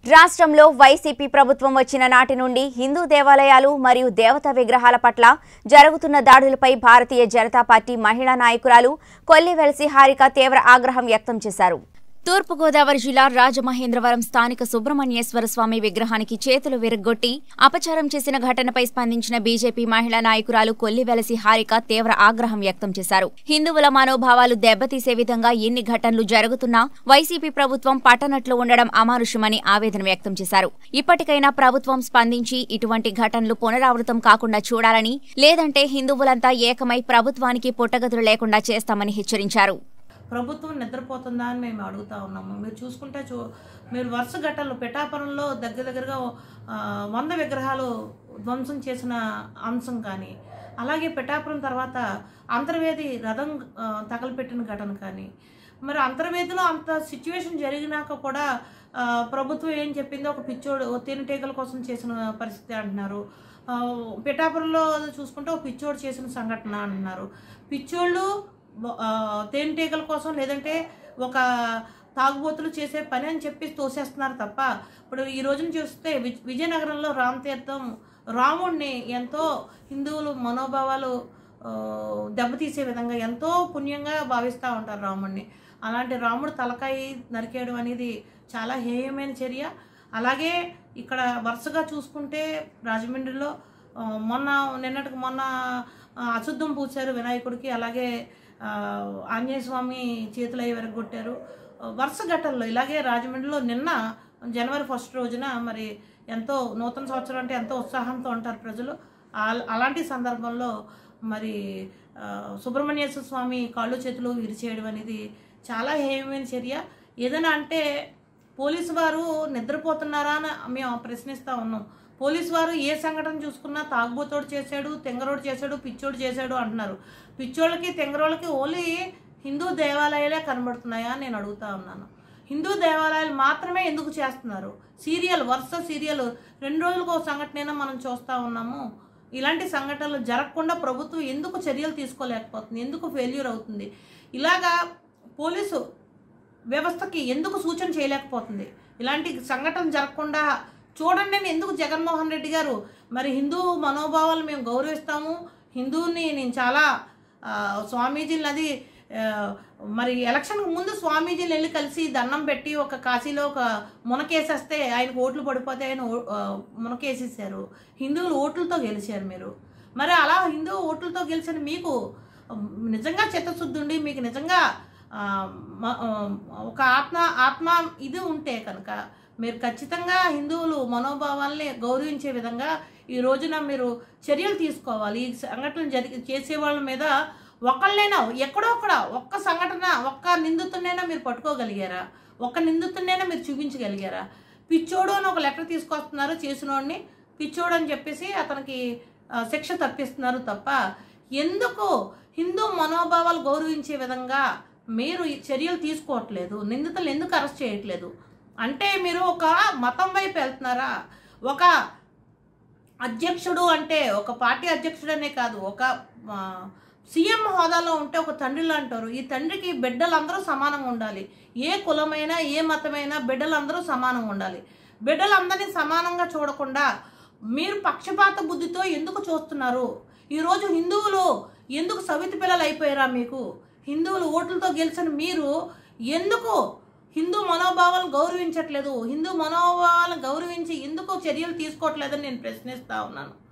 రాష్ట్రంలో వైసీపీ ప్రభుత్వం వచ్చిన నాటి నుండి హిందూ దేవాలయాలు మరియు దేవతా విగ్రహాల పట్ల జరుగుతున్న దాడులపై భారతీయ జనతా పార్టీ మహిళా నాయకురాలు కొల్లివెలసి హారిక తీవ్ర ఆగ్రహం వ్యక్తం చేశారు తూర్పుగోదావరి జిల్లా రాజమహేంద్రవరం స్థానిక సుబ్రహ్మణ్యేశ్వర స్వామి విగ్రహానికి చేతులు విరగ్గొట్టి అపచారం చేసిన ఘటనపై స్పందించిన బీజేపీ మహిళా నాయకురాలు కొల్లివెలసి హారిక తీవ్ర ఆగ్రహం వ్యక్తం చేశారు హిందువుల మనోభావాలు దెబ్బతీసే విధంగా ఎన్ని ఘటనలు జరుగుతున్నా వైసీపీ ప్రభుత్వం పట్టనట్లు ఉండడం అమానుషమని ఆవేదన వ్యక్తం చేశారు ఇప్పటికైనా ప్రభుత్వం స్పందించి ఇటువంటి ఘటనలు పునరావృతం కాకుండా చూడాలని లేదంటే హిందువులంతా ఏకమై ప్రభుత్వానికి పుట్టగతులు లేకుండా చేస్తామని హెచ్చరించారు ప్రభుత్వం నిద్రపోతుందా అని మేము అడుగుతా ఉన్నాము మీరు చూసుకుంటే చూ మీరు వరుస ఘటనలు పిఠాపురంలో దగ్గర దగ్గరగా ఆ, వంద విగ్రహాలు ధ్వంసం చేసిన అంశం కానీ అలాగే పిఠాపురం తర్వాత అంతర్వేది రథం ఆ, తగలపెట్టిన ఘటన కానీ మరి అంతర్వేదిలో అంత సిచ్యువేషన్ జరిగినాక కూడా ఆ, ప్రభుత్వం ఏం చెప్పిందో ఒక పిచ్చోడు ఓ తేనెటీగల కోసం చేసిన పరిస్థితి అంటున్నారు ఆ, పిఠాపురంలో చూసుకుంటే ఒక పిచ్చోడు చేసిన సంఘటన అంటున్నారు పిచ్చోళ్ళు ఆ, తేనెటీగల కోసం లేదంటే ఒక తాగుబోతులు చేసే పని అని చెప్పి తోసేస్తున్నారు తప్ప ఇప్పుడు ఈ రోజున చూస్తే విజ్- విజయనగరంలో రామ్ తీర్థం రాముడిని ఎంతో హిందువులు మనోభావాలు ఆ, దెబ్బతీసే విధంగా ఎంతో పుణ్యంగా భావిస్తూ ఉంటారు రాముడిని అలాంటి రాముడు తలకాయి నరికేయడం అనేది చాలా హేయమైన చర్య అలాగే ఇక్కడ వరుసగా చూసుకుంటే రాజమండ్రిలో ఆ, మొన్న నిన్నటికి మొన్న ఆ, అశుద్ధం పూశారు వినాయకుడికి అలాగే ఆ, ఆంజనేయ స్వామి చేతులు అవి వెరగొట్టారు ఆ, వరుస ఘటనలో ఇలాగే రాజమండ్రిలో నిన్న జనవరి ఫస్ట్ రోజున మరి ఎంతో నూతన సంవత్సరం అంటే ఎంతో ఉత్సాహంతో ఉంటారు ప్రజలు ఆ- అలాంటి సందర్భంలో మరి ఆ, సుబ్రహ్మణ్యేశ్వర స్వామి కాళ్ళు చేతులు విరిచేయడం అనేది చాలా హేయమైన చర్య ఏదైనా అంటే పోలీసు వారు నిద్రపోతున్నారా అని మేము ప్రశ్నిస్తూ ఉన్నాం పోలీసు వారు ఏ సంఘటన చూసుకున్నా తాగుబోతోడు చేశాడు తెంగరోడు చేశాడు పిచ్చోడు చేశాడు అంటున్నారు పిచ్చోళ్ళకి తెంగరోళ్ళకి ఓన్లీ హిందూ దేవాలయాలే కనబడుతున్నాయా అని నేను అడుగుతా ఉన్నాను హిందూ దేవాలయాలు మాత్రమే ఎందుకు చేస్తున్నారు సీరియల్ వరుస సీరియల్ రెండు రోజులకు ఒక సంఘటన మనం చూస్తూ ఉన్నాము ఇలాంటి సంఘటనలు జరగకుండా ప్రభుత్వం ఎందుకు చర్యలు తీసుకోలేకపోతుంది ఎందుకు ఫెయిల్యూర్ అవుతుంది ఇలాగా పోలీసు వ్యవస్థకి ఎందుకు సూచన చేయలేకపోతుంది ఇలాంటి సంఘటన జరగకుండా చూడండి అని ఎందుకు జగన్మోహన్ రెడ్డి గారు మరి హిందూ మనోభావాలు మేము గౌరవిస్తాము హిందువుని నేను చాలా ఆ, స్వామీజీని అది ఆ, మరి ఎలక్షన్కి ముందు స్వామీజీని వెళ్ళి కలిసి దండం పెట్టి ఒక కాశీలో ఒక మునకేసేస్తే ఆయనకు ఓట్లు పడిపోతే ఆయన ఓ- ఆ, మునకేసేసారు హిందువులు ఓట్లతో గెలిచారు మీరు మరి అలా హిందూ ఓట్లతో గెలిచిన మీకు ఉమ్, నిజంగా చిత్తశుద్ధి ఉండి మీకు నిజంగా ఆ, మ- ఆ, ఒక ఆత్మ ఆత్మ ఇది ఉంటే కనుక మీరు ఖచ్చితంగా హిందువులు మనోభావాల్ని గౌరవించే విధంగా ఈ రోజున మీరు చర్యలు తీసుకోవాలి ఈ సంఘటనలు జరిగి చేసే వాళ్ళ మీద ఒకళ్ళైనా ఎక్కడో అక్కడ ఒక్క సంఘటన ఒక్క నిందితుడినైనా మీరు పట్టుకోగలిగారా ఒక్క నిందితుడినైనా మీరు చూపించగలిగారా పిచ్చోడు అని ఒక లెటర్ తీసుకొస్తున్నారు చేసినోడిని పిచ్చోడు అని చెప్పేసి అతనికి ఆ, శిక్ష తప్పిస్తున్నారు తప్ప ఎందుకు హిందూ మనోభావాలు గౌరవించే విధంగా మీరు ఈ చర్యలు తీసుకోవట్లేదు నిందితులు ఎందుకు అరెస్ట్ చేయట్లేదు అంటే మీరు ఒక మతం వైపు వెళ్తున్నారా ఒక అధ్యక్షుడు అంటే ఒక పార్టీ అధ్యక్షుడనే కాదు ఒక ఆ, సీఎం హోదాలో ఉంటే ఒక తండ్రిలో అంటారు ఈ తండ్రికి బిడ్డలందరూ సమానంగా ఉండాలి ఏ కులమైనా ఏ మతమైనా బిడ్డలందరూ సమానంగా ఉండాలి బిడ్డలందరినీ సమానంగా చూడకుండా మీరు పక్షపాత బుద్ధితో ఎందుకు చూస్తున్నారు ఈరోజు హిందువులు ఎందుకు సవితి పిల్లలు అయిపోయారా మీకు హిందువులు ఓట్లతో గెలిచిన మీరు ఎందుకు హిందూ మనోభావాలను గౌరవించట్లేదు హిందూ మనోభావాలను గౌరవించి ఎందుకు చర్యలు తీసుకోవట్లేదని నేను ప్రశ్నిస్తా ఉన్నాను